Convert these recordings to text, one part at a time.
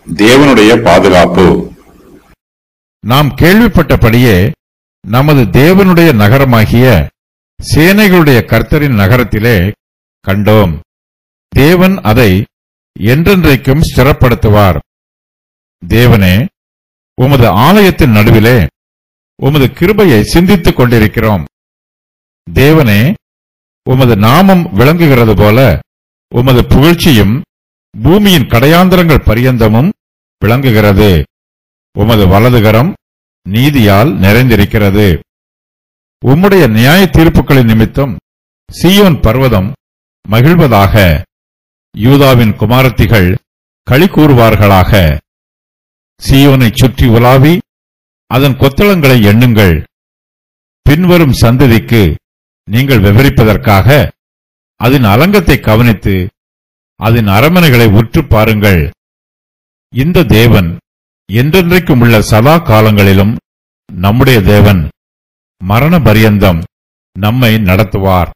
தேவனுடைய பாதுகாப்பு நாம் கேள்விப்பட்டபடியே நமது தேவனுடைய நகரமாகிய சேனைகளுடைய கர்த்தரின் நகரத்திலே கண்டோம் தேவன் அதை என்றென்றைக்கும் ஸ்திரப்படுத்துவார் தேவனே உமது ஆலயத்தின் நடுவிலே உமது கிருபையை சிந்தித்துக் கொண்டிருக்கிறோம் தேவனே உமது நாமம் விளங்குகிறது போல உமது புகழ்ச்சியும் பூமியின் கடையாந்தரங்கள் பரியந்தமும் விளங்குகிறது உமது வலதுகரம் நீதியால் நிறைந்திருக்கிறது உம்முடைய நியாய தீர்ப்புகளின் நிமித்தம் சீயோன் பர்வதம் மகிழ்வதாக யூதாவின் குமாரத்திகள் களி கூறுவார்களாக சீயோனைச் சுற்றி உலாவி அதன் கொத்தளங்களை எண்ணுங்கள் பின்வரும் சந்ததிக்கு நீங்கள் விவரிப்பதற்காக அதன் அலங்கத்தை கவனித்து அதன் அரமனைகளை உற்று பாருங்கள் இந்த தேவன் என்றென்றைக்கும் உள்ள சதா காலங்களிலும் நம்முடைய தேவன் மரண பரியந்தம் நம்மை நடத்துவார்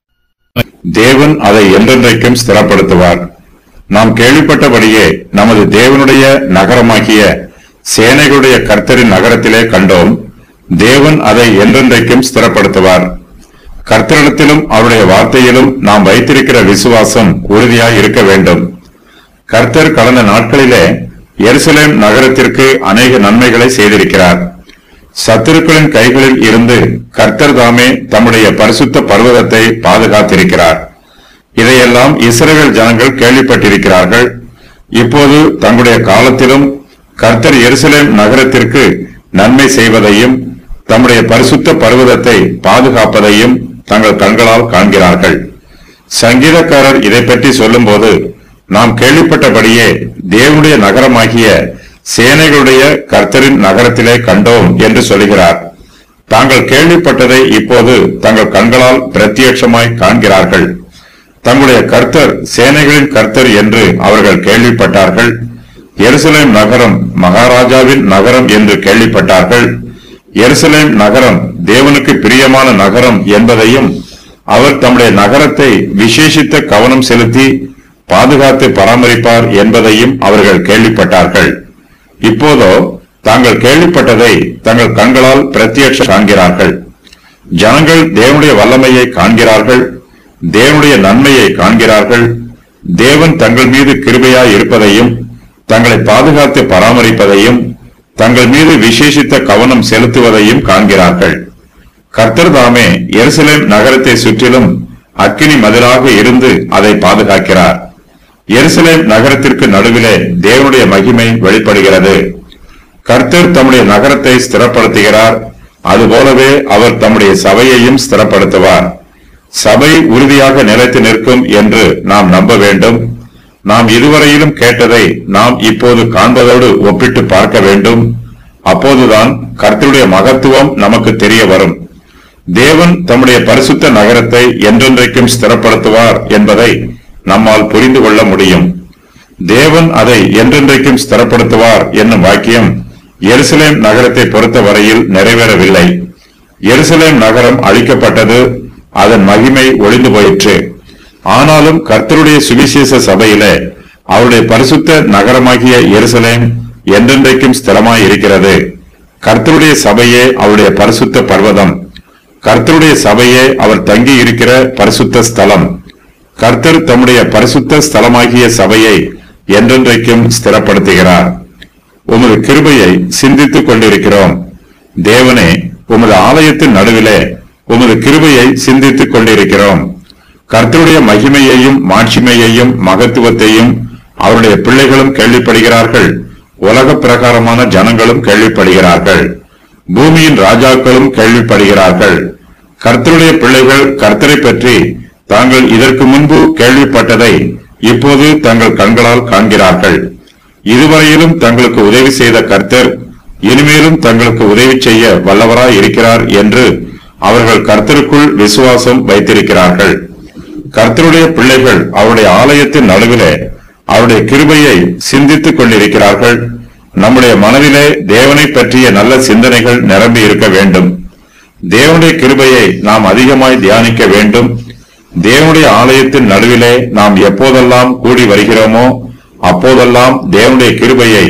தேவன் அதை என்றென்றைக்கும் ஸ்திரப்படுத்துவார் நாம் கேள்விப்பட்டபடியே நமது தேவனுடைய நகரமாகிய சேனைகளுடைய கர்த்தரின் நகரத்திலே கண்டோம் தேவன் அதை என்றென்றைக்கும் ஸ்திரப்படுத்துவார் கர்த்தரிடத்திலும் அவருடைய வார்த்தையிலும் நாம் வைத்திருக்கிற விசுவாசம் உறுதியாய் இருக்க வேண்டும் கர்த்தர் கடந்த நாட்களிலே எருசலேம் நகரத்திற்கு அநேக நன்மைகளை செய்திருக்கிறார் சத்துருக்களின் கைகளில் இருந்து கர்த்தர் தாமே தம்முடைய பரிசுத்த பர்வதத்தை பாதுகாத்திருக்கிறார் இதையெல்லாம் இஸ்ரவேல் ஜனங்கள் கேள்விப்பட்டிருக்கிறார்கள் இப்போது தங்களுடைய காலத்திலும் கர்த்தர் எருசலேம் நகரத்திற்கு நன்மை செய்வதையும் தம்முடைய பரிசுத்த பர்வதத்தை பாதுகாப்பதையும் தங்கள் கண்களால் காண்கிறார்கள் சங்கீதக்காரர் இதை பற்றி சொல்லும்போது நாம் கேள்விப்பட்டபடியே தேவனுடைய நகரமாகிய சேனைகளுடைய கர்த்தரின் நகரத்திலே கண்டோம் என்று சொல்கிறார் தாங்கள் கேள்விப்பட்டதை இப்போது தங்கள் கண்களால் பிரத்யட்சமாய் காண்கிறார்கள் தங்களுடைய கர்த்தர் சேனைகளின் கர்த்தர் என்று அவர்கள் கேள்விப்பட்டார்கள் எருசலேம் நகரம் மகாராஜாவின் நகரம் என்று கேள்விப்பட்டார்கள் எருசலேம் நகரம் தேவனுக்கு பிரியமான நகரம் என்பதையும் அவர் தம்முடைய நகரத்தை விசேஷித்த கவனம் செலுத்தி பாதுகாத்து பராமரிப்பார் என்பதையும் அவர்கள் கேள்விப்பட்டார்கள் இப்போதோ தாங்கள் கேள்விப்பட்டதை தங்கள் கண்களால் பிரத்யட்ச காண்கிறார்கள் ஜனங்கள் தேவனுடைய வல்லமையை காண்கிறார்கள் தேவனுடைய நன்மையை காண்கிறார்கள் தேவன் தங்கள் மீது கிருபையாய் இருப்பதையும் தங்களை பாதுகாத்து பராமரிப்பதையும் தங்கள் மீது விசேஷித்த கவனம் செலுத்துவதையும் காண்கிறார்கள் கர்த்தர் தாமே எருசலேம் நகரத்தை சுற்றிலும் அக்கினி மதிலாக இருந்து அதை பாதுகாக்கிறார் எருசலேம் நகரத்திற்கு நடுவிலே தேவனுடைய மகிமை வெளிப்படுகிறது கர்த்தர் தம்முடைய நகரத்தை ஸ்திரப்படுத்துகிறார் அதுபோலவே அவர் தம்முடைய சபையையும் ஸ்திரப்படுத்துவார் சபை உறுதியாக நிலைத்து நிற்கும் என்று நாம் நம்ப வேண்டும் நாம் இதுவரையிலும் கேட்டதை நாம் இப்போது காண்பதோடு ஒப்பிட்டு பார்க்க வேண்டும் அப்போதுதான் கர்த்தருடைய மகத்துவம் நமக்கு தெரிய வரும் தேவன் தம்முடைய பரிசுத்த நகரத்தை என்றென்றைக்கும் ஸ்திரப்படுத்துவார் என்பதை நம்மால் புரிந்து கொள்ள முடியும் தேவன் அதை என்றென்றைக்கும் ஸ்திரப்படுத்துவார் என்னும் வாக்கியம் எருசலேம் நகரத்தை பொறுத்த வரையில் நிறைவேறவில்லை எருசலேம் நகரம் அழிக்கப்பட்டது அதன் மகிமை ஒளிந்து போயிற்று ஆனாலும் கர்த்தருடைய சுவிசேஷ சபையிலே அவருடைய பரிசுத்த நகரமாகிய எருசலேம் என்றென்றைக்கும் ஸ்திரமாய் இருக்கிறது கர்த்தருடைய சபையே அவருடைய பரிசுத்த பர்வதம் கர்த்தருடைய சபையே அவர் தங்கி இருக்கிற பரிசுத்த ஸ்தலம் கர்த்தர் தம்முடைய பரிசுத்த ஸ்தலமாகிய சபையை என்றென்றைக்கும் ஸ்திரப்படுத்துகிறார் உமது கிருபையை சிந்தித்துக் கொண்டிருக்கிறோம் தேவனே உமது ஆலயத்தின் நடுவிலே உமது கிருபையை சிந்தித்துக் கொண்டிருக்கிறோம் கர்த்தருடைய மகிமையையும் மாட்சிமையையும் மகத்துவத்தையும் அவருடைய பிள்ளைகளும் கேள்விப்படுகிறார்கள் உலக பிரகாரமான ஜனங்களும் கேள்விப்படுகிறார்கள் பூமியின் ராஜாக்களும் கேள்விப்படுகிறார்கள் கர்த்தருடைய பிள்ளைகள் கர்த்தரை பற்றி தாங்கள் இதற்கு முன்பு கேள்விப்பட்டதை இப்போது தங்கள் கண்களால் காண்கிறார்கள் இதுவரையிலும் தங்களுக்கு உதவி செய்த கர்த்தர் இனிமேலும் தங்களுக்கு உதவி செய்ய வல்லவராய் இருக்கிறார் என்று அவர்கள் கர்த்தருக்குள் விசுவாசம் வைத்திருக்கிறார்கள் கர்த்தருடைய பிள்ளைகள் அவருடைய ஆலயத்தின் நடுவிலே அவருடைய கிருபையை சிந்தித்துக் கொண்டிருக்கிறார்கள் நம்முடைய மனதிலே தேவனை பற்றிய நல்ல சிந்தனைகள் நிரம்பி இருக்க வேண்டும் தேவனுடைய கிருபையை நாம் அதிகமாய் தியானிக்க வேண்டும் தேவனுடைய ஆலயத்தின் நடுவிலே நாம் எப்போதெல்லாம் கூடி வருகிறோமோ அப்போதெல்லாம் தேவனுடைய கிருபையை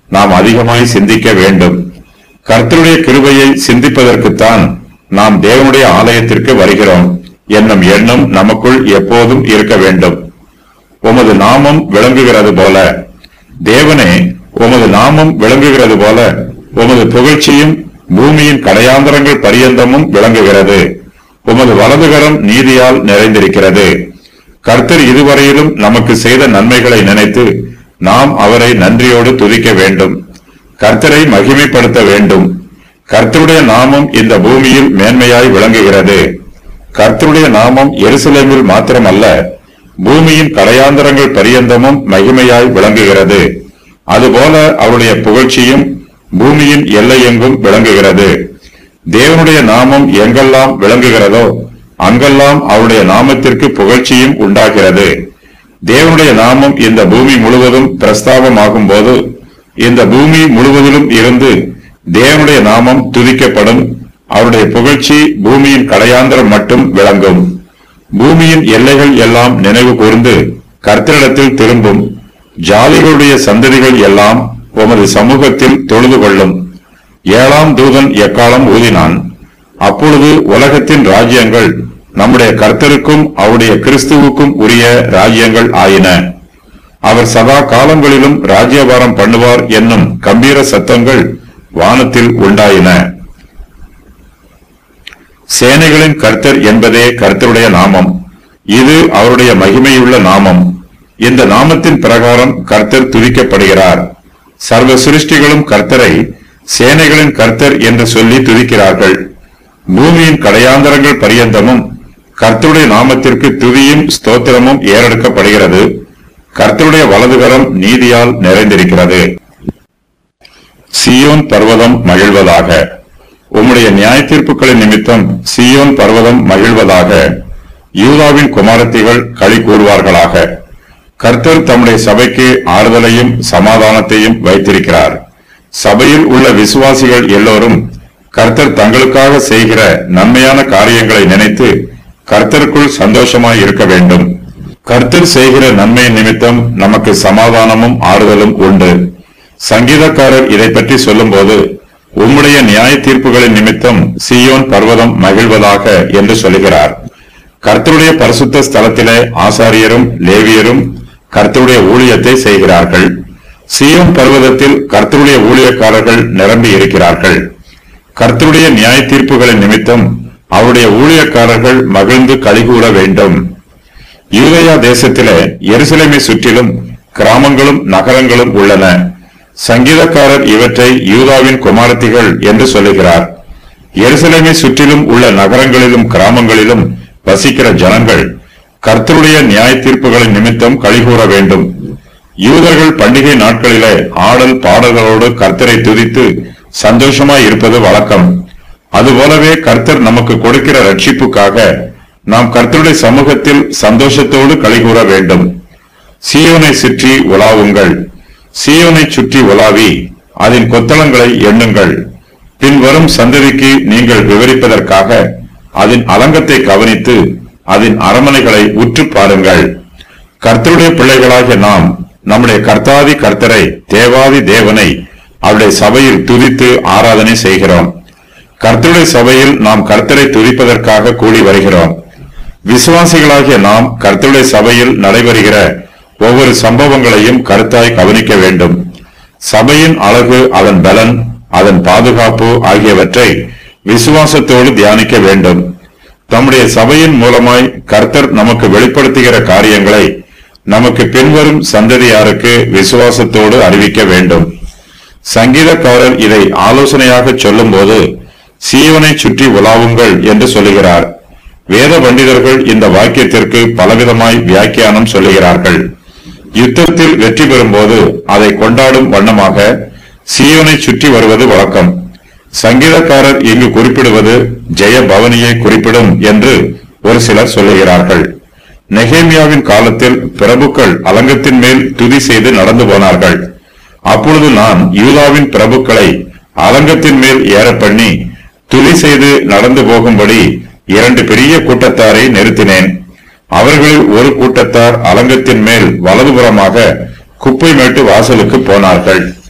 நாம் அதிகமாய் சிந்திக்க வேண்டும் கர்த்தருடைய கிருபையை சிந்திப்பதற்குத்தான் நாம் தேவனுடைய ஆலயத்திற்கு வருகிறோம் என்னும் எண்ணம் நமக்குள் எப்போதும் இருக்க வேண்டும் உமது நாமம் விளங்குகிறது போல தேவனே உமது நாமம் விளங்குகிறது போல உமது புகழ்ச்சியும் பூமியின் கடையாந்தரங்கள் பரியந்தமும் விளங்குகிறது உமது வலதுகரம் நீதியால் நிறைந்திருக்கிறது கர்த்தர் இதுவரையிலும் நமக்கு செய்த நன்மைகளை நினைத்து நாம் அவரை நன்றியோடு துதிக்க வேண்டும் கர்த்தரை மகிமைப்படுத்த வேண்டும் கர்த்தருடைய நாமம் இந்த பூமியில் மேன்மையாய் விளங்குகிறது கர்த்தருடைய நாமம் எருசலேமில் மாத்திரமல்ல பூமியின் கடையாந்தரங்கள் பரியந்தமும் மகிமையாய் விளங்குகிறது அதுபோல அவருடைய புகழ்ச்சியும் பூமியின் எல்லையெங்கும் விளங்குகிறது தேவனுடைய நாமம் எங்கெல்லாம் விளங்குகிறதோ அங்கெல்லாம் அவருடைய நாமத்திற்கு புகழ்ச்சியும் உண்டாகிறது தேவனுடைய நாமம் இந்த பூமி முழுவதும் பிரஸ்தாபமாகும் போது இந்த பூமி முழுவதிலும் இருந்து தேவனுடைய நாமம் துதிக்கப்படும் அவருடைய புகழ்ச்சி பூமியின் கடையாந்தரம் மட்டும் விளங்கும் பூமியின் எல்லைகள் எல்லாம் நினைவு கூர்ந்து கர்த்தரிடத்தில் திரும்பும் ஜாதிகளுடைய சந்ததிகள் எல்லாம் உமது சமூகத்தில் தொழுது கொள்ளும் ஏழாம் தூதன் எக்காலம் ஊதினான் அப்பொழுது உலகத்தின் ராஜ்யங்கள் நம்முடைய கர்த்தருக்கும் அவருடைய கிறிஸ்துவுக்கும் உரிய ராஜ்யங்கள் ஆயின அவர் சதா காலங்களிலும் ராஜ்யபாரம் பண்ணுவார் என்னும் கம்பீர சத்தங்கள் வானத்தில் உண்டாயின சேனைகளின் கர்த்தர் என்பதே கர்த்தருடைய நாமம் இது அவருடைய மகிமையுள்ள நாமம் இந்த நாமத்தின் பிரகாரம் கர்த்தர் துதிக்கப்படுகிறார் சர்வ சிருஷ்டிகளும் கர்த்தரை சேனைகளின் கர்த்தர் என்று சொல்லி துதிக்கிறார்கள் பூமியின் கடையாந்தரங்கள் பரியந்தமும் கர்த்தருடைய நாமத்திற்கு துதியும் ஸ்தோத்திரமும் ஏறெடுக்கப்படுகிறது கர்த்தருடைய வலதுகரம் நீதியால் நிறைந்திருக்கிறது சியோன் பர்வதம் மகிழ்வதாக உம்முடைய நியாய தீர்ப்புகளின் நிமித்தம் சியோன் பர்வதம் மகிழ்வதாக யூதாவின் குமாரத்திகள் களி கூறுவார்களாக கர்த்தர் தம்முடைய சபைக்கு ஆறுதலையும் சமாதானத்தையும் வைத்திருக்கிறார் சபையில் உள்ள விசுவாசிகள் எல்லோரும் கர்த்தர் தங்களுக்காக செய்கிற நன்மையான காரியங்களை நினைத்து கர்த்தருக்குள் சந்தோஷமாய் இருக்க வேண்டும் கர்த்தர் செய்கிற நன்மை நிமித்தம் நமக்கு சமாதானமும் ஆறுதலும் உண்டு சங்கீதக்காரர் இதை பற்றி சொல்லும்போது உம்முடைய நியாய தீர்ப்புகளின் நிமித்தம் சியோன் பர்வதம் மகிழ்வதாக என்று சொல்லுகிறார் கர்த்தருடைய பரிசுத்த ஸ்தலத்திலே ஆசாரியரும் லேவியரும் கர்த்தருடைய ஊழியத்தை செய்கிறார்கள் சியோன் பர்வதத்தில் கர்த்தருடைய ஊழியக்காரர்கள் நிரம்பி இருக்கிறார்கள் கர்த்தருடைய நியாய தீர்ப்புகளின் நிமித்தம் அவருடைய ஊழியக்காரர்கள் மகிழ்ந்து கலிகூற வேண்டும் யூதயா தேசத்திலே எருசலேமை சுற்றிலும் கிராமங்களும் நகரங்களும் உள்ளன சங்கீதக்காரர் இவற்றை யூதாவின் குமாரத்திகள் என்று சொல்லுகிறார் எருசலேமை சுற்றிலும் உள்ள நகரங்களிலும் கிராமங்களிலும் வசிக்கிற ஜனங்கள் கர்த்தருடைய நியாய தீர்ப்புகளின் நிமித்தம் கலிகூற வேண்டும் யூதர்கள் பண்டிகை நாட்களிலே ஆடல் பாடல்களோடு கர்த்தரை துதித்து சந்தோஷமாய் இருப்பது வழக்கம் அதுபோலவே கர்த்தர் நமக்கு கொடுக்கிற ரட்சிப்புக்காக நாம் கர்த்தருடைய சமூகத்தில் சந்தோஷத்தோடு கலிகூற வேண்டும் சீயோனை சுற்றி உலாவுங்கள் சீயோனை சுற்றி உலாவி அதன் கொத்தளங்களை எண்ணுங்கள் பின்வரும் சந்ததிக்கு நீங்கள் விவரிப்பதற்காக அதன் அலங்கத்தை கவனித்து அதன் அரமனைகளை உற்று பாருங்கள் கர்த்தருடைய பிள்ளைகளாகிய நாம் நம்முடைய கர்த்தாதி கர்த்தரை தேவாதி தேவனை அவருடைய சபையில் துதித்து ஆராதனை செய்கிறோம் கர்த்தருடைய சபையில் நாம் கர்த்தரை துதிப்பதற்காக கூடி வருகிறோம் விசுவாசிகளாகிய நாம் கர்த்தருடைய சபையில் நடைபெறுகிற ஒவ்வொரு சம்பவங்களையும் கருத்தாய் கவனிக்க வேண்டும் சபையின் அழகு அதன் பலன் அதன் பாதுகாப்பு ஆகியவற்றை விசுவாசத்தோடு தியானிக்க வேண்டும் தம்முடைய சபையின் மூலமாய் கர்த்தர் நமக்கு வெளிப்படுத்துகிற காரியங்களை நமக்கு பின்வரும் சந்ததியாருக்கு விசுவாசத்தோடு அறிவிக்க வேண்டும் சங்கீதக்காரர் இதை ஆலோசனையாக சொல்லும்போது சீவனை சுற்றி உலாவுங்கள் என்று சொல்லுகிறார் வேத பண்டிதர்கள் இந்த வாக்கியத்திற்கு பலவிதமாய் வியாக்கியானம் சொல்லுகிறார்கள் யுத்தத்தில் வெற்றி பெறும்போது அதை கொண்டாடும் வண்ணமாக சீயோனை சுற்றி வருவது வழக்கம் சங்கீதக்காரர் இங்கு குறிப்பிடுவது ஜெய பவனியை குறிப்பிடும் என்று ஒரு சிலர் சொல்லுகிறார்கள் நெகேமியாவின் காலத்தில் பிரபுக்கள் அலங்கத்தின் மேல் துதி செய்து நடந்து போனார்கள் அப்பொழுது நான் யூதாவின் பிரபுக்களை அலங்கத்தின் மேல் ஏற பண்ணி துதி செய்து நடந்து போகும்படி இரண்டு பெரிய கூட்டத்தாரை நிறுத்தினேன் அவர்களில் ஒரு கூட்டத்தார் அலங்கத்தின் மேல் வலதுபுறமாக குப்பை மேட்டு வாசலுக்கு போனார்கள்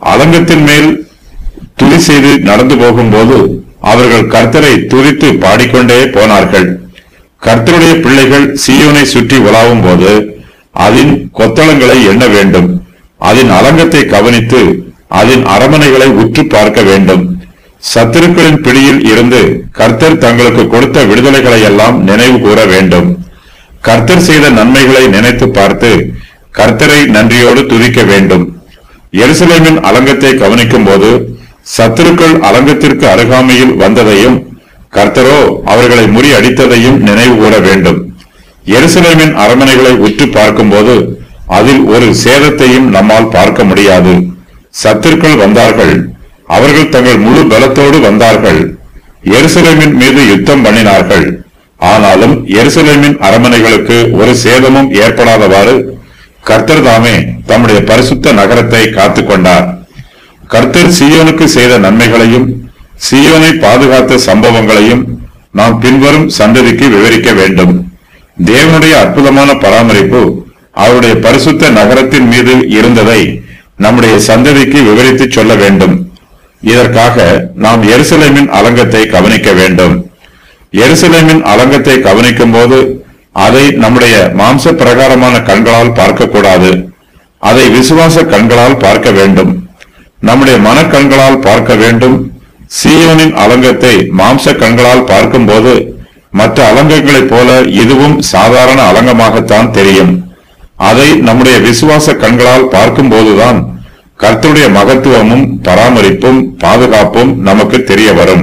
அலங்கத்தின் மேல் துதி செய்து நடந்து போகும்போது அவர்கள் கர்த்தரை துதித்து பாடிக்கொண்டே போனார்கள் கர்த்தருடைய பிள்ளைகள் சீயோனை சுற்றி உலாவும் போது அதன் கொத்தளங்களை எண்ண வேண்டும் அதன் அலங்கத்தை கவனித்து அதன் அரமனைகளை உற்று பார்க்க வேண்டும் சத்துருக்களின் பிடியில் இருந்து கர்த்தர் தங்களுக்கு கொடுத்த விடுதலைகளை எல்லாம் நினைவு கூற வேண்டும் கர்த்தர் செய்த நன்மைகளை நினைத்து பார்த்து கர்த்தரை நன்றியோடு துதிக்க வேண்டும் எருசலேமின் அலங்கத்தை கவனிக்கும் போது சத்துருக்கள் அலங்கத்திற்கு அருகாமையில் வந்ததையும் கர்த்தரோ அவர்களை முறியடித்ததையும் நினைவு கூற வேண்டும் எருசலேமின் அரண்மனைகளை உற்று பார்க்கும்போது அதில் ஒரு சேதத்தையும் நம்மால் பார்க்க முடியாது சத்துருக்கள் வந்தார்கள் அவர்கள் தங்கள் முழு பலத்தோடு வந்தார்கள் எருசலேமின் மீது யுத்தம் பண்ணினார்கள் ஆனாலும் எருசலேமின் அரண்மனைகளுக்கு ஒரு சேதமும் ஏற்படாதவாறு கர்த்தர் தாமே தம்முடைய பரிசுத்த நகரத்தை காத்துக் கொண்டார் கர்த்தர் சீயோனுக்கு செய்த நன்மைகளையும் சீயோனை பாதுகாத்த சம்பவங்களையும் நாம் பின்வரும் சந்ததிக்கு விவரிக்க வேண்டும் தேவனுடைய அற்புதமான பராமரிப்பு அவருடைய பரிசுத்த நகரத்தின் மீது இருந்ததை நம்முடைய சந்ததிக்கு விவரித்து சொல்ல வேண்டும் இதற்காக நாம் எருசலேமின் அலங்கத்தை கவனிக்க வேண்டும் எருசலேமின் அலங்கத்தை கவனிக்கும் போது அதை நம்முடைய மாம்ச பிரகாரமான கண்களால் பார்க்கக்கூடாது அதை விசுவாச கண்களால் பார்க்க வேண்டும் நம்முடைய மனக்கண்களால் பார்க்க வேண்டும் சீயோனின் அலங்கத்தை மாம்ச கண்களால் பார்க்கும்போது மற்ற அலங்கங்களைப் போல இதுவும் சாதாரண அலங்கமாகத்தான் தெரியும் அதை நம்முடைய விசுவாச கண்களால் பார்க்கும்போதுதான் கர்த்தருடைய மகத்துவமும் பராமரிப்பும் பாதுகாப்பும் நமக்கு தெரிய வரும்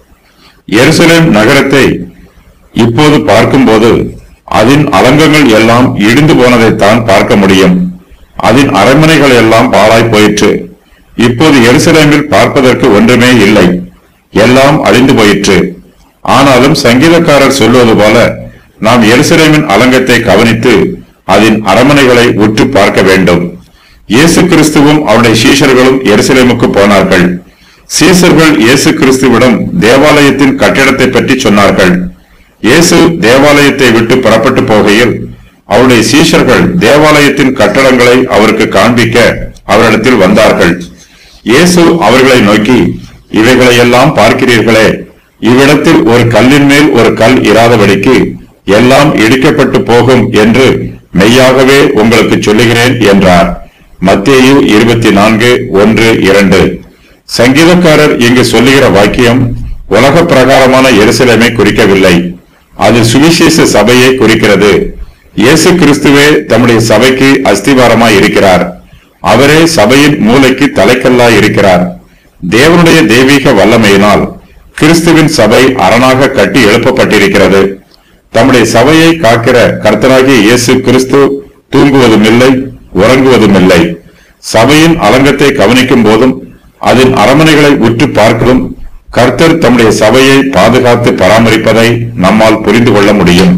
எருசலேம் நகரத்தை இப்போது பார்க்கும்போது அதன் அலங்கங்கள் எல்லாம் இடிந்து போனதைத்தான் பார்க்க முடியும் அதன் அரண்மனைகள் எல்லாம் பாழாய் போயிற்று இப்போது எருசலேமில் பார்ப்பதற்கு ஒன்றுமே இல்லை எல்லாம் அழிந்து போயிற்று ஆனாலும் சங்கீதக்காரர் சொல்வது போல நாம் எருசலேமின் அலங்கத்தை கவனித்து அதன் அரண்மனைகளை உற்று பார்க்க வேண்டும் இயேசு கிறிஸ்துவும் அவருடைய சீஷர்களும் எருசலேமுக்கு போனார்கள் சீசர்கள் இயேசு கிறிஸ்துவிடம் தேவாலயத்தின் கட்டிடத்தை பற்றி சொன்னார்கள் இயேசு தேவாலயத்தை விட்டு புறப்பட்டு போகையில் அவருடைய சீஷர்கள் தேவாலயத்தின் கட்டடங்களை அவருக்கு காண்பிக்க அவரிடத்தில் வந்தார்கள் இயேசு அவர்களை நோக்கி இவைகளை எல்லாம் பார்க்கிறீர்களே இவ்விடத்தில் ஒரு கல்லின் மேல் ஒரு கல் இராதபடிக்கு எல்லாம் இடிக்கப்பட்டு போகும் என்று மெய்யாகவே உங்களுக்கு சொல்லுகிறேன் என்றார் மத்தேயு இருபத்தி நான்கு ஒன்று இரண்டு சங்கீதக்காரர் இங்கு சொல்லுகிற வாக்கியம் உலக பிரகாரமான எருசலேமை குறிக்கவில்லை அது சுவிசேஷ சபையை குறிக்கிறது இயேசு கிறிஸ்துவே தம்முடைய சபைக்கு அஸ்திவாரமாய் இருக்கிறார் அவரே சபையின் மூளைக்கு தலைக்கல்லாய் இருக்கிறார் தேவனுடைய தெய்வீக வல்லமையினால் கிறிஸ்துவின் சபை அரணாக கட்டி எழுப்பப்பட்டிருக்கிறது தம்முடைய சபையை காக்கிற கர்த்தராகிய இயேசு கிறிஸ்து தூங்குவதும் இல்லை உறங்குவதும் இல்லை சபையின் அலங்கத்தை கவனிக்கும் போதும் அதன் அரண்மனைகளை உற்று பார்க்கிறதும் கர்த்தர் தம்முடைய சபையை பாதுகாத்து பராமரிப்பதை நம்மால் புரிந்து கொள்ள முடியும்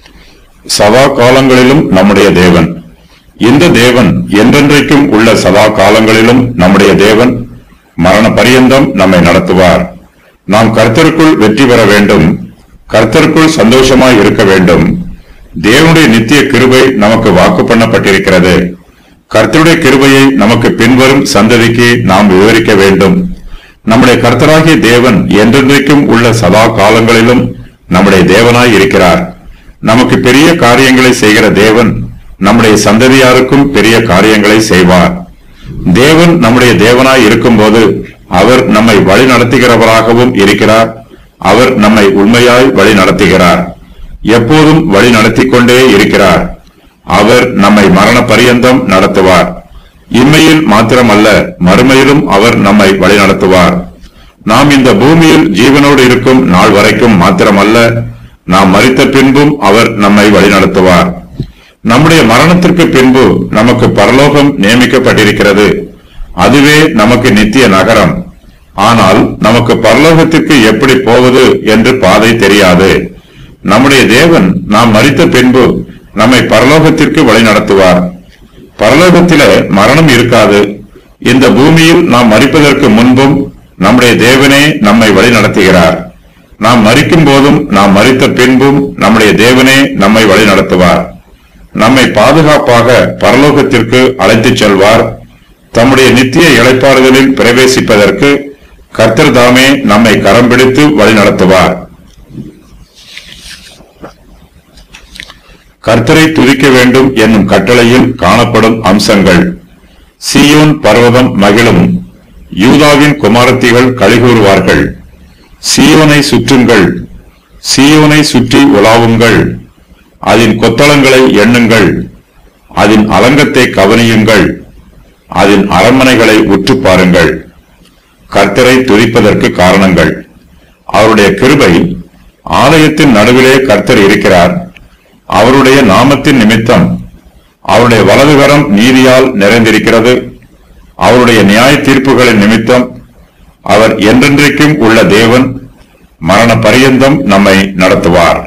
சதா காலங்களிலும் நம்முடைய தேவன் இந்த தேவன் என்றென்றைக்கும் உள்ள சதா காலங்களிலும் நம்முடைய தேவன் மரண பரியந்தம் நம்மை நடத்துவார் நாம் கர்த்தருக்குள் வெற்றி பெற வேண்டும் கர்த்தருக்குள் சந்தோஷமாய் இருக்க வேண்டும் தேவனுடைய நித்திய கிருபை நமக்கு வாக்கு பண்ணப்பட்டிருக்கிறது கர்த்தருடைய கிருபையை நமக்கு பின்வரும் சந்ததிக்கு நாம் விவரிக்க வேண்டும் நம்முடைய கர்த்தராகிய தேவன் என்றென்றைக்கும் உள்ள சதா காலங்களிலும் நம்முடைய தேவனாய் இருக்கிறார் நமக்கு பெரிய காரியங்களை செய்கிற தேவன் நம்முடைய சந்ததியாருக்கும் பெரிய காரியங்களை செய்வார் தேவன் நம்முடைய தேவனாய் இருக்கும்போது அவர் நம்மை வழி நடத்துகிறவராகவும் இருக்கிறார் அவர் நம்மை உண்மையாய் வழி நடத்துகிறார் எப்போதும் வழி நடத்திக் கொண்டே இருக்கிறார் அவர் நம்மை மரண பரியந்தம் நடத்துவார் இம்மையில் மாத்திரமல்ல மறுமையிலும் அவர் நம்மை வழி நடத்துவார் நாம் இந்த பூமியில் ஜீவனோடு இருக்கும் நாள் வரைக்கும் மாத்திரமல்ல நாம் மரித்த பின்பும் அவர் நம்மை வழிநடத்துவார் நம்முடைய மரணத்திற்கு பின்பு நமக்கு பரலோகம் நியமிக்கப்பட்டிருக்கிறது அதுவே நமக்கு நித்திய நகரம் ஆனால் நமக்கு பரலோகத்திற்கு எப்படி போவது என்று பாதை தெரியாது நம்முடைய தேவன் நாம் மரித்த பின்பு நம்மை பரலோகத்திற்கு வழிநடத்துவார் பரலோகத்திலே மரணம் இருக்காது இந்த பூமியில் நாம் மரிப்பதற்கு முன்பும் நம்முடைய தேவனே நம்மை வழிநடத்துகிறார் நாம் மரிக்கும் போதும் நாம் மரித்த பின்பும் நம்முடைய தேவனே நம்மை வழிநடத்துவார் நம்மை பாதுகாப்பாக பரலோகத்திற்கு அழைத்துச் செல்வார் தம்முடைய நித்திய இளைப்பாறுதலில் பிரவேசிப்பதற்கு கர்த்தர் தாமே நம்மை கரம் பிடித்து வழிநடத்துவார் கர்த்தரை துதிக்க வேண்டும் என்னும் கட்டளையில் காணப்படும் அம்சங்கள் சீயோன் பர்வதம் மகிழும் யூதாவின் குமாரத்திகள் கழிகூறுவார்கள் சீயோனை சுற்றுங்கள் சீயோனை சுற்றி உலாவுங்கள் அதன் கொத்தளங்களை எண்ணுங்கள் அதன் அலங்கத்தை கவனியுங்கள் அதன் அரண்மனைகளை உற்று பாருங்கள் கர்த்தரை துதிப்பதற்கு காரணங்கள் அவருடைய கிருபை ஆலயத்தின் நடுவிலே கர்த்தர் இருக்கிறார் அவருடைய நாமத்தின் நிமித்தம் அவருடைய வலதுகரம் நீதியால் நிறைந்திருக்கிறது அவருடைய நியாய தீர்ப்புகளின் நிமித்தம் அவர் என்றென்றைக்கும் உள்ள தேவன் மரண பரியந்தம் நம்மை நடத்துவார்